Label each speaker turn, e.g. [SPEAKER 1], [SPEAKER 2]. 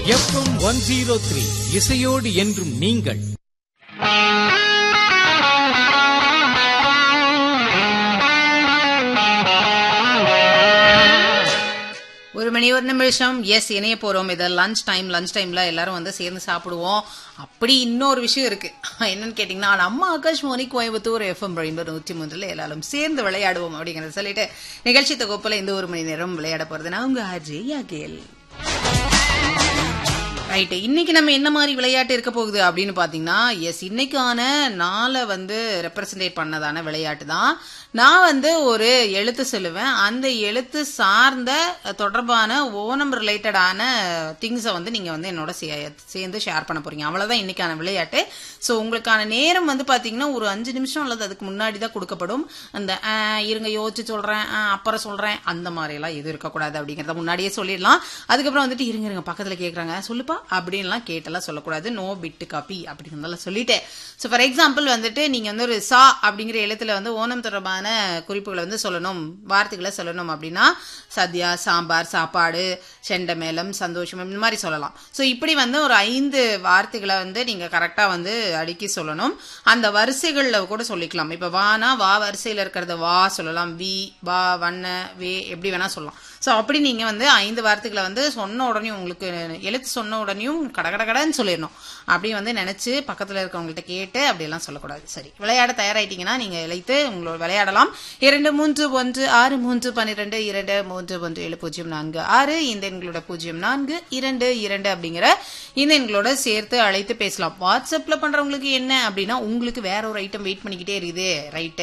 [SPEAKER 1] FM one zero three இசையோடு என்றும் நீங்கள்
[SPEAKER 2] ஒரு மணி ஒரு நிமிஷம் எஸ் இணைய போறோம் இதை லஞ்ச் டைம் லஞ்ச் டைம்ல எல்லாரும் வந்து சேர்ந்து சாப்பிடுவோம் அப்படி இன்னொரு விஷயம் இருக்கு என்னன்னு கேட்டீங்கன்னா நம்ம ஆகாஷ்வாணி கோயம்புத்தூர் எஃப்எம் ரெயின்போ நூற்றி மூன்றுல எல்லாரும் சேர்ந்து விளையாடுவோம் அப்படிங்கறத சொல்லிட்டு நிகழ்ச்சி தொகுப்புல இந்த ஒரு மணி நேரம் விளையாட போறது நான் உங்க அஜய் அகேல் ரைட் இன்னைக்கு நம்ம என்ன மாதிரி விளையாட்டு இருக்க போகுது அப்படின்னு பாத்தீங்கன்னா எஸ் இன்னைக்கான நாளை வந்து ரெப்ரசன்டேட் பண்ணதான விளையாட்டு தான் நான் வந்து ஒரு எழுத்து சொல்லுவேன் அந்த எழுத்து சார்ந்த தொடர்பான ஓனம் ரிலேட்டடான திங்ஸை வந்து நீங்க வந்து என்னோட சே- சேர்ந்து ஷேர் பண்ண போறீங்க அவ்வளவுதான் இன்னைக்கான விளையாட்டு ஸோ உங்களுக்கான நேரம் வந்து பாத்தீங்கன்னா ஒரு அஞ்சு நிமிஷம் அல்லது அதுக்கு முன்னாடி தான் கொடுக்கப்படும் அந்த ஆ, இருங்க யோசிச்சு சொல்றேன் ஆ, அப்புறம் சொல்றேன் அந்த மாதிரி எல்லாம் எதுவும் இருக்கக்கூடாது அப்படிங்கறத முன்னாடியே சொல்லிடலாம் அதுக்கப்புறம் வந்துட்டு இருங்க இருங்க பக்கத்துல கேக்குறாங்க சொல்லுப்பா அப்படின்லாம் கேட்டெல்லாம் சொல்லக்கூடாது நோ பிட்டு காப்பி அப்படிங்கிறதெல்லாம் சொல்லிட்டேன் ஸோ ஃபார் எக்ஸாம்பிள் வந்துட்டு நீங்க வந்து ஒரு சா அப்படிங்கிற எழுத்துல வந்து ஓணம் தொடர்பான குறிப்புகளை வந்து சொல்லணும் வார்த்தைகளை சொல்லணும் அப்படின்னா சத்யா சாம்பார் சாப்பாடு செண்டமேளம் சந்தோஷம் இந்த மாதிரி சொல்லலாம் ஸோ இப்படி வந்து ஒரு ஐந்து வார்த்தைகளை வந்து நீங்க கரெக்டா வந்து அடுக்கி சொல்லணும் அந்த வரிசைகளில் கூட சொல்லிக்கலாம் இப்போ வானா வா வரிசையில் இருக்கிறத வா சொல்லலாம் வி வா வண்ண வே எப்படி வேணா சொல்லலாம் ஸோ அப்படி நீங்க வந்து ஐந்து வார்த்தைகளை வந்து சொன்ன உடனே உங்களுக்கு எழுத்து சொன்ன உடனேயும் கடகடகடன்னு சொல்லிடணும் அப்படி வந்து நினைச்சு பக்கத்துல இருக்கவங்கள்ட்ட கேட்டு அப்படியெல்லாம் சொல்லக்கூடாது சரி விளையாட தயாராயிட்டீங்கன்னா நீங்க இழைத்து உங்களோட விளையாடலாம் இரண்டு மூன்று ஒன்று ஆறு மூன்று பன்னிரெண்டு இரண்டு மூன்று ஒன்று ஏழு பூஜ்ஜியம் நான்கு ஆறு இந்த எண்களோட பூஜ்ஜியம் நான்கு இரண்டு இரண்டு அப்படிங்கிற இந்த எண்களோட சேர்த்து அழைத்து பேசலாம் வாட்ஸ்அப்ல பண்றவங்களுக்கு என்ன அப்படின்னா உங்களுக்கு வேற ஒரு ஐட்டம் வெயிட் பண்ணிக்கிட்டே இருக்குது ரைட்